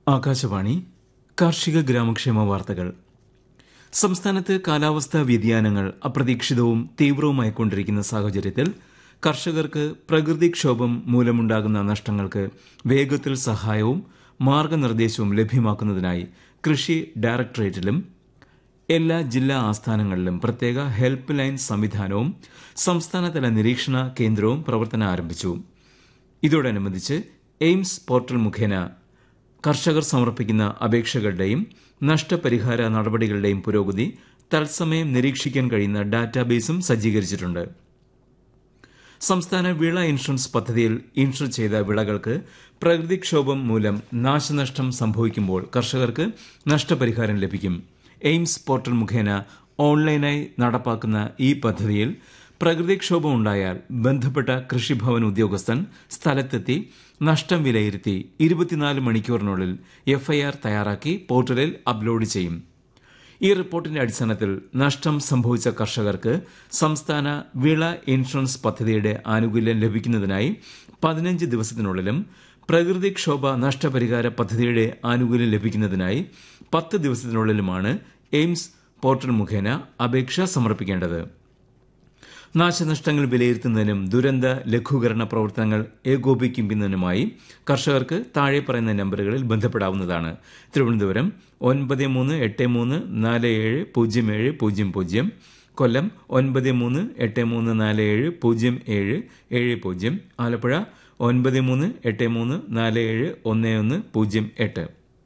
ആകാശവാണി കാർഷിക ഗ്രാമക്ഷേമ വാർത്തകൾ സംസ്ഥാനത്ത് കാലാവസ്ഥാ വ്യതിയാനങ്ങൾ അപ്രതീക്ഷിതവും തീവ്രവുമായിക്കൊണ്ടിരിക്കുന്ന സാഹചര്യത്തിൽ കർഷകർക്ക് പ്രകൃതിക്ഷോഭം മൂലമുണ്ടാകുന്ന നഷ്ടങ്ങൾക്ക് വേഗത്തിൽ സഹായവും മാർഗനിർദ്ദേശവും ലഭ്യമാക്കുന്നതിനായി കൃഷി ഡയറക്ടറേറ്റിലും എല്ലാ ജില്ലാ ആസ്ഥാനങ്ങളിലും പ്രത്യേക ഹെൽപ്പ് ലൈൻ സംവിധാനവും സംസ്ഥാനതല നിരീക്ഷണ കേന്ദ്രവും പ്രവർത്തനം ആരംഭിച്ചു ഇതോടനുബന്ധിച്ച് എയിംസ് പോർട്ടൽ മുഖേന കർഷകർ സമർപ്പിക്കുന്ന അപേക്ഷകളുടെയും നഷ്ടപരിഹാര നടപടികളുടെയും പുരോഗതി തത്സമയം നിരീക്ഷിക്കാൻ കഴിയുന്ന ഡാറ്റാബേസും സജ്ജീകരിച്ചിട്ടുണ്ട് സംസ്ഥാന വിള ഇൻഷുറൻസ് പദ്ധതിയിൽ ഇൻഷുർ ചെയ്ത വിളകൾക്ക് പ്രകൃതിക്ഷോഭം മൂലം നാശനഷ്ടം സംഭവിക്കുമ്പോൾ കർഷകർക്ക് നഷ്ടപരിഹാരം ലഭിക്കും എയിംസ് പോർട്ടൽ മുഖേന ഓൺലൈനായി നടപ്പാക്കുന്ന ഈ പദ്ധതിയിൽ പ്രകൃതിക്ഷോഭം ഉണ്ടായാൽ ബന്ധപ്പെട്ട കൃഷിഭവൻ ഉദ്യോഗസ്ഥൻ സ്ഥലത്തെത്തി നഷ്ടം വിലയിരുത്തി ഇരുപത്തിനാല് മണിക്കൂറിനുള്ളിൽ എഫ്ഐആർ തയ്യാറാക്കി പോർട്ടലിൽ അപ്ലോഡ് ചെയ്യും ഈ റിപ്പോർട്ടിന്റെ അടിസ്ഥാനത്തിൽ നഷ്ടം സംഭവിച്ച കർഷകർക്ക് സംസ്ഥാന വിള ഇൻഷുറൻസ് പദ്ധതിയുടെ ആനുകൂല്യം ലഭിക്കുന്നതിനായി പതിനഞ്ച് ദിവസത്തിനുള്ളിലും പ്രകൃതിക്ഷോഭ നഷ്ടപരിഹാര പദ്ധതിയുടെ ആനുകൂല്യം ലഭിക്കുന്നതിനായി പത്ത് ദിവസത്തിനുള്ളിലുമാണ് എയിംസ് പോർട്ടൽ മുഖേന അപേക്ഷ സമർപ്പിക്കേണ്ടത് നാശനഷ്ടങ്ങൾ വിലയിരുത്തുന്നതിനും ദുരന്ത ലഘൂകരണ പ്രവർത്തനങ്ങൾ ഏകോപിപ്പിക്കുന്നതിനുമായി കർഷകർക്ക് താഴെ പറയുന്ന നമ്പറുകളിൽ ബന്ധപ്പെടാവുന്നതാണ് തിരുവനന്തപുരം ഒൻപത് മൂന്ന് എട്ട് മൂന്ന് നാല് ഏഴ് പൂജ്യം ഏഴ് പൂജ്യം പൂജ്യം കൊല്ലം ഒൻപത് മൂന്ന് എട്ട് മൂന്ന് നാല് ഏഴ് പൂജ്യം ഏഴ് ഏഴ് പൂജ്യം ആലപ്പുഴ ഒൻപത് മൂന്ന് എട്ട് മൂന്ന് നാല് ഏഴ് ഒന്ന് ഒന്ന് പൂജ്യം എട്ട്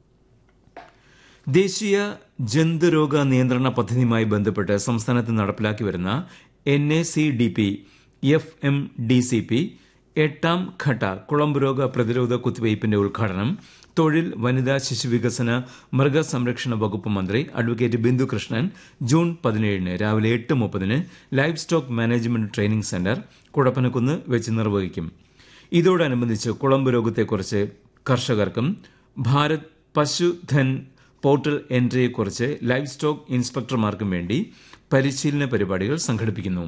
ദേശീയ ജന്തുരോഗ നിയന്ത്രണ പദ്ധതിയുമായി ബന്ധപ്പെട്ട് സംസ്ഥാനത്ത് നടപ്പിലാക്കി വരുന്ന N A C D P F M D C P എട്ടാം ഘട്ട കുളമ്പുരോഗ പ്രതിരോധ കുത്തിവയ്പിന്റെ ഉദ്ഘാടനം തൊഴിൽ വനിതാ ശിശുവികസന മൃഗസംരക്ഷണ വകുപ്പ് മന്ത്രി അഡ്വക്കേറ്റ് ബിന്ദു കൃഷ്ണൻ ജൂൺ പതിനേഴിന് രാവിലെ എട്ട് മുപ്പതിന് livestock management training centre Kudappanakunnu വെച്ച് നിർവഹിക്കും ഇതോടനുബന്ധിച്ച് കുളമ്പ് രോഗത്തെക്കുറിച്ച് കർഷകർക്കും ഭാരത് പശുധൻ പോർട്ടൽ എൻട്രിയെക്കുറിച്ച് ലൈഫ് സ്റ്റോക്ക് ഇൻസ്പെക്ടർമാർക്കും വേണ്ടി പരിശീലന പരിപാടികൾ സംഘടിപ്പിക്കുന്നു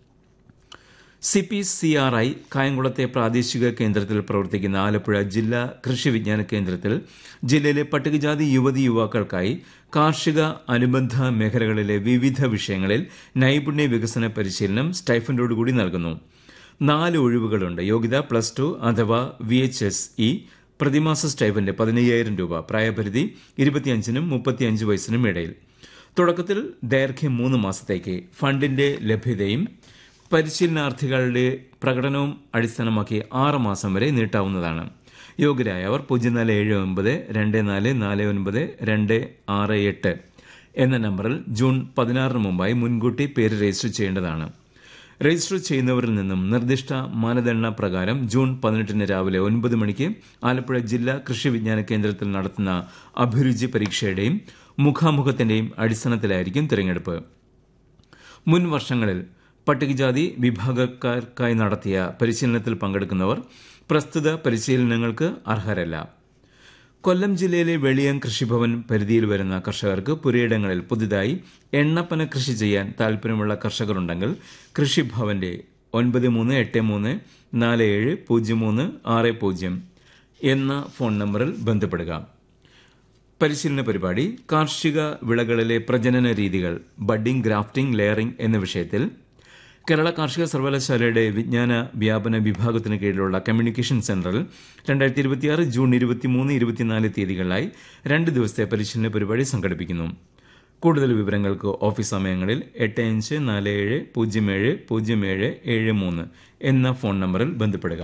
C P C R I കായംകുളത്തെ പ്രാദേശിക കേന്ദ്രത്തിൽ പ്രവർത്തിക്കുന്ന ആലപ്പുഴ ജില്ലാ കൃഷി വിജ്ഞാന കേന്ദ്രത്തിൽ ജില്ലയിലെ പട്ടികജാതി യുവതി യുവാക്കൾക്കായി കാർഷിക അനുബന്ധ മേഖലകളിലെ വിവിധ വിഷയങ്ങളിൽ നൈപുണ്യ വികസന പരിശീലനം സ്റ്റൈഫൻഡോടുകൂടി നൽകുന്നു നാല് ഒഴിവുകളുണ്ട് യോഗ്യത പ്ലസ് ടു അഥവാ വി എച്ച് എസ് ഇ പ്രതിമാസ സ്റ്റൈഫന്റ് പതിനയ്യായിരം രൂപ പ്രായപരിധി ഇരുപത്തിയഞ്ചിനും മുപ്പത്തിയഞ്ച് വയസ്സിനും ഇടയിൽ തുടക്കത്തിൽ ദൈർഘ്യം മൂന്ന് മാസത്തേക്ക് ഫണ്ടിന്റെ ലഭ്യതയും പരിശീലനാർത്ഥികളുടെ പ്രകടനവും അടിസ്ഥാനമാക്കി ആറ് മാസം വരെ നീട്ടാവുന്നതാണ് യോഗ്യരായവർ പൂജ്യം നാല് ഏഴ് ഒൻപത് രണ്ട് നാല് നാല് ഒൻപത് രണ്ട് ആറ് എട്ട് എന്ന നമ്പറിൽ ജൂൺ പതിനാറിന് മുമ്പായി മുൻകൂട്ടി പേര് രജിസ്റ്റർ ചെയ്യേണ്ടതാണ് രജിസ്റ്റർ ചെയ്യുന്നവരിൽ നിന്നും നിർദ്ദിഷ്ട മാനദണ്ഡ പ്രകാരം ജൂൺ പതിനെട്ടിന് രാവിലെ ഒൻപത് മണിക്ക് ആലപ്പുഴ ജില്ലാ കൃഷി വിജ്ഞാന കേന്ദ്രത്തിൽ നടത്തുന്ന അഭിരുചി പരീക്ഷയുടെയും മുഖാമുഖത്തിന്റെയും അടിസ്ഥാനത്തിലായിരിക്കും തിരഞ്ഞെടുപ്പ് മുൻ വർഷങ്ങളിൽ പട്ടികജാതി വിഭാഗക്കാർക്കായി നടത്തിയ പരിശീലനത്തിൽ പങ്കെടുക്കുന്നവർ പ്രസ്തുത പരിശീലനങ്ങൾക്ക് അർഹരല്ല കൊല്ലം ജില്ലയിലെ വെളിയം കൃഷിഭവൻ പരിധിയിൽ വരുന്ന കർഷകർക്ക് പുരയിടങ്ങളിൽ പുതുതായി എണ്ണപ്പന കൃഷി ചെയ്യാൻ താൽപ്പര്യമുള്ള കർഷകരുണ്ടെങ്കിൽ കൃഷിഭവന്റെ ഒൻപത് മൂന്ന് എട്ട് മൂന്ന് നാല് ഏഴ് പൂജ്യം മൂന്ന് ആറ് പൂജ്യം എന്ന ഫോൺ നമ്പറിൽ ബന്ധപ്പെടുക പരിശീലന പരിപാടി കാർഷിക വിളകളിലെ പ്രജനന രീതികൾ ബഡ്ഡിംഗ് ഗ്രാഫ്റ്റിംഗ് ലെയറിംഗ് എന്ന വിഷയത്തിൽ കേരള കാർഷിക സർവകലാശാലയുടെ വിജ്ഞാന വ്യാപന വിഭാഗത്തിന് കീഴിലുള്ള കമ്മ്യൂണിക്കേഷൻ സെന്ററിൽ രണ്ടായിരത്തി ഇരുപത്തിയാറ് ജൂൺ ഇരുപത്തിമൂന്ന് ഇരുപത്തിനാല് തീയതികളിലായി രണ്ട് ദിവസത്തെ പരിശീലന പരിപാടി സംഘടിപ്പിക്കുന്നു കൂടുതൽ വിവരങ്ങൾക്ക് ഓഫീസ് സമയങ്ങളിൽ എട്ട് അഞ്ച് നാല് ഏഴ് പൂജ്യം ഏഴ് പൂജ്യം ഏഴ് ഏഴ് മൂന്ന് എന്ന ഫോൺ നമ്പറിൽ ബന്ധപ്പെടുക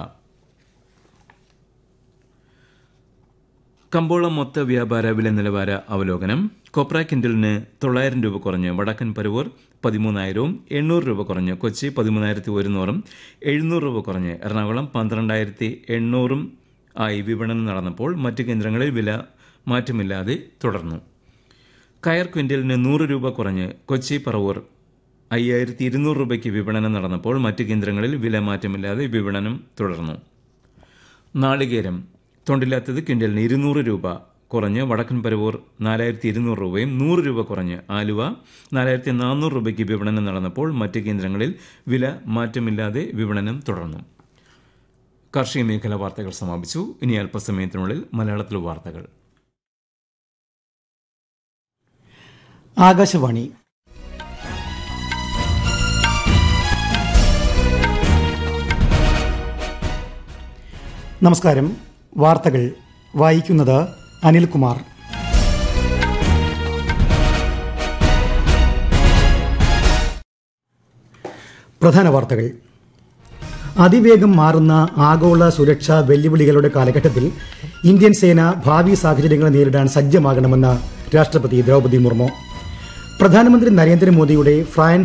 കമ്പോളം മൊത്ത വ്യാപാര വില നിലവാര അവലോകനം കൊപ്ര കിൻഡലിന് തൊള്ളായിരം രൂപ കുറഞ്ഞ് വടക്കൻ പരുവൂർ പതിമൂന്നായിരവും എണ്ണൂറ് രൂപ കുറഞ്ഞ് കൊച്ചി പതിമൂന്നായിരത്തി ഒരുന്നൂറും എഴുന്നൂറ് രൂപ കുറഞ്ഞ് എറണാകുളം പന്ത്രണ്ടായിരത്തി എണ്ണൂറും ആയി വിപണനം നടന്നപ്പോൾ മറ്റ് കേന്ദ്രങ്ങളിൽ വില മാറ്റമില്ലാതെ തുടർന്നു കയർ ക്വിൻ്റലിന് നൂറ് രൂപ കുറഞ്ഞ് കൊച്ചി പറവൂർ അയ്യായിരത്തി ഇരുന്നൂറ് രൂപയ്ക്ക് വിപണനം നടന്നപ്പോൾ മറ്റ് കേന്ദ്രങ്ങളിൽ വില മാറ്റമില്ലാതെ വിപണനം തുടർന്നു നാളികേരം തൊണ്ടില്ലാത്തത് ക്വിൻ്റലിന് ഇരുന്നൂറ് രൂപ കുറഞ്ഞ് വടക്കൻ പരവൂർ നാലായിരത്തി ഇരുന്നൂറ് രൂപയും നൂറ് രൂപ കുറഞ്ഞ് ആലുവ നാലായിരത്തി നാനൂറ് രൂപയ്ക്ക് വിപണനം നടന്നപ്പോൾ മറ്റ് കേന്ദ്രങ്ങളിൽ വില മാറ്റമില്ലാതെ വിപണനം തുടർന്നു കാർഷിക മേഖല വാർത്തകൾ സമാപിച്ചു ഇനി അല്പസമയത്തിനുള്ളിൽ മലയാളത്തിൽ വാർത്തകൾ ആകാശവാണി നമസ്കാരം വാർത്തകൾ വായിക്കുന്നത് അനിൽകുമാർ പ്രധാന വാർത്തകൾ അതിവേഗം മാറുന്ന ആഗോള സുരക്ഷാ വെല്ലുവിളികളുടെ കാലഘട്ടത്തിൽ ഇന്ത്യൻ സേന ഭാവി സാഹചര്യങ്ങളെ നേരിടാൻ സജ്ജമാകണമെന്ന് രാഷ്ട്രപതി ദ്രൗപദി മുർമു പ്രധാനമന്ത്രി നരേന്ദ്രമോദിയുടെ ഫ്രാൻസ്